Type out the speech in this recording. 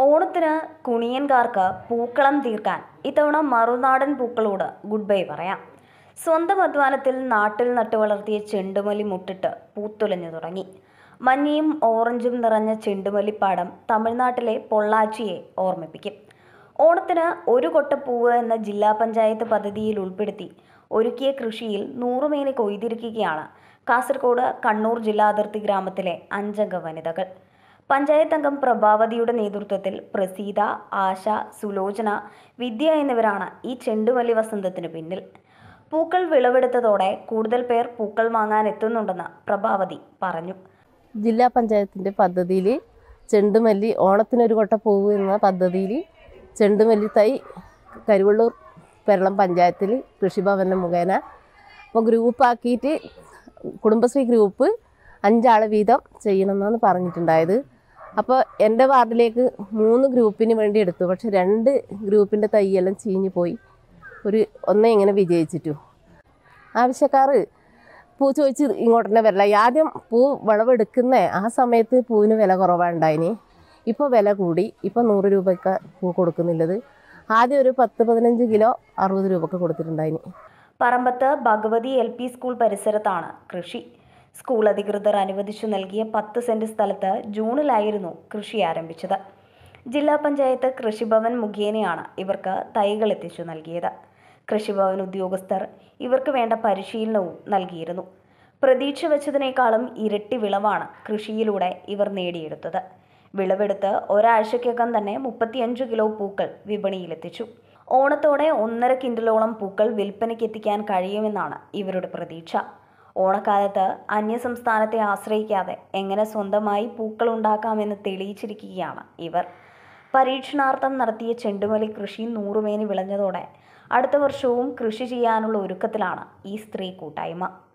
ഓണത്തിന് കുണിയൻകാർക്ക് പൂക്കളം തീർക്കാൻ ഇത്തവണ മറുനാടൻ പൂക്കളോട് ഗുഡ് ബൈ പറയാം സ്വന്തം അധ്വാനത്തിൽ നാട്ടിൽ നട്ടുവളർത്തിയ ചെണ്ടുമല്ലി മുട്ടിട്ട് പൂത്തുലഞ്ഞു തുടങ്ങി മഞ്ഞയും ഓറഞ്ചും നിറഞ്ഞ ചെണ്ടുമല്ലിപ്പാടം തമിഴ്നാട്ടിലെ പൊള്ളാച്ചിയെ ഓർമ്മിപ്പിക്കും ഓണത്തിന് ഒരു കൊട്ടപ്പൂവ് എന്ന ജില്ലാ പഞ്ചായത്ത് പദ്ധതിയിൽ ഉൾപ്പെടുത്തി ഒരുക്കിയ കൃഷിയിൽ നൂറുമേനി കൊയ്തിരിക്കുകയാണ് കാസർഗോഡ് കണ്ണൂർ ജില്ലാ അതിർത്തി ഗ്രാമത്തിലെ അഞ്ചംഗ വനിതകൾ പഞ്ചായത്ത് അംഗം പ്രഭാവതിയുടെ നേതൃത്വത്തിൽ പ്രസീത ആശ സുലോചന വിദ്യ എന്നിവരാണ് ഈ ചെണ്ടുമല്ലി വസന്തത്തിന് പിന്നിൽ പൂക്കൾ വിളവെടുത്തതോടെ കൂടുതൽ പേർ പൂക്കൾ വാങ്ങാൻ എത്തുന്നുണ്ടെന്ന് പ്രഭാവതി പറഞ്ഞു ജില്ലാ പഞ്ചായത്തിൻ്റെ പദ്ധതിയിൽ ചെണ്ടുമല്ലി ഓണത്തിനൊരു കൊട്ട പൂവ് എന്ന പദ്ധതിയിൽ ചെണ്ടുമല്ലി തൈ കരുവള്ളൂർ പെരളം പഞ്ചായത്തിൽ കൃഷിഭവന മുഖേന അപ്പോൾ ഗ്രൂപ്പാക്കിയിട്ട് കുടുംബശ്രീ ഗ്രൂപ്പ് അഞ്ചാൾ വീതം ചെയ്യണമെന്നാണ് പറഞ്ഞിട്ടുണ്ടായത് അപ്പോൾ എൻ്റെ വാർഡിലേക്ക് മൂന്ന് ഗ്രൂപ്പിന് വേണ്ടി എടുത്തു പക്ഷെ രണ്ട് ഗ്രൂപ്പിൻ്റെ തൈയെല്ലാം ചീഞ്ഞു പോയി ഒരു ഒന്നേ ഇങ്ങനെ വിജയിച്ചിട്ടു ആവശ്യക്കാർ പൂ ചോദിച്ച് ഇങ്ങോട്ട് തന്നെ വരില്ല ആദ്യം പൂ വിളവെടുക്കുന്ന ആ സമയത്ത് പൂവിന് വില കുറവാണ്ടായിനി ഇപ്പോൾ വില കൂടി ഇപ്പോൾ നൂറ് രൂപയ്ക്ക് പൂ കൊടുക്കുന്നില്ലത് ആദ്യം ഒരു പത്ത് പതിനഞ്ച് കിലോ അറുപത് രൂപക്ക് കൊടുത്തിട്ടുണ്ടായിനി Parambath Bhagavathi L P school പരിസരത്താണ് കൃഷി സ്കൂൾ അധികൃതർ അനുവദിച്ചു നൽകിയ പത്ത് സെന്റ് സ്ഥലത്ത് ജൂണിലായിരുന്നു കൃഷി ആരംഭിച്ചത് ജില്ലാ പഞ്ചായത്ത് കൃഷിഭവൻ മുഖേനയാണ് ഇവർക്ക് തൈകൾ എത്തിച്ചു നൽകിയത് കൃഷിഭവൻ ഉദ്യോഗസ്ഥർ ഇവർക്ക് വേണ്ട പരിശീലനവും നൽകിയിരുന്നു പ്രതീക്ഷ വെച്ചതിനേക്കാളും ഇരട്ടി വിളവാണ് കൃഷിയിലൂടെ ഇവർ നേടിയെടുത്തത് വിളവെടുത്ത് ഒരാഴ്ചയ്ക്കകം തന്നെ മുപ്പത്തിയഞ്ച് കിലോ പൂക്കൾ വിപണിയിലെത്തിച്ചു ഓണത്തോടെ ഒന്നര കിൻഡലോളം പൂക്കൾ വിൽപ്പനയ്ക്ക് എത്തിക്കാൻ കഴിയുമെന്നാണ് ഇവരുടെ പ്രതീക്ഷ ഓണക്കാലത്ത് അന്യസംസ്ഥാനത്തെ ആശ്രയിക്കാതെ എങ്ങനെ സ്വന്തമായി പൂക്കൾ ഉണ്ടാക്കാമെന്ന് തെളിയിച്ചിരിക്കുകയാണ് ഇവർ പരീക്ഷണാർത്ഥം നടത്തിയ ചെണ്ടുമല്ലി കൃഷി നൂറുമേനി വിളഞ്ഞതോടെ അടുത്ത വർഷവും കൃഷി ചെയ്യാനുള്ള ഒരുക്കത്തിലാണ് ഈ സ്ത്രീ കൂട്ടായ്മ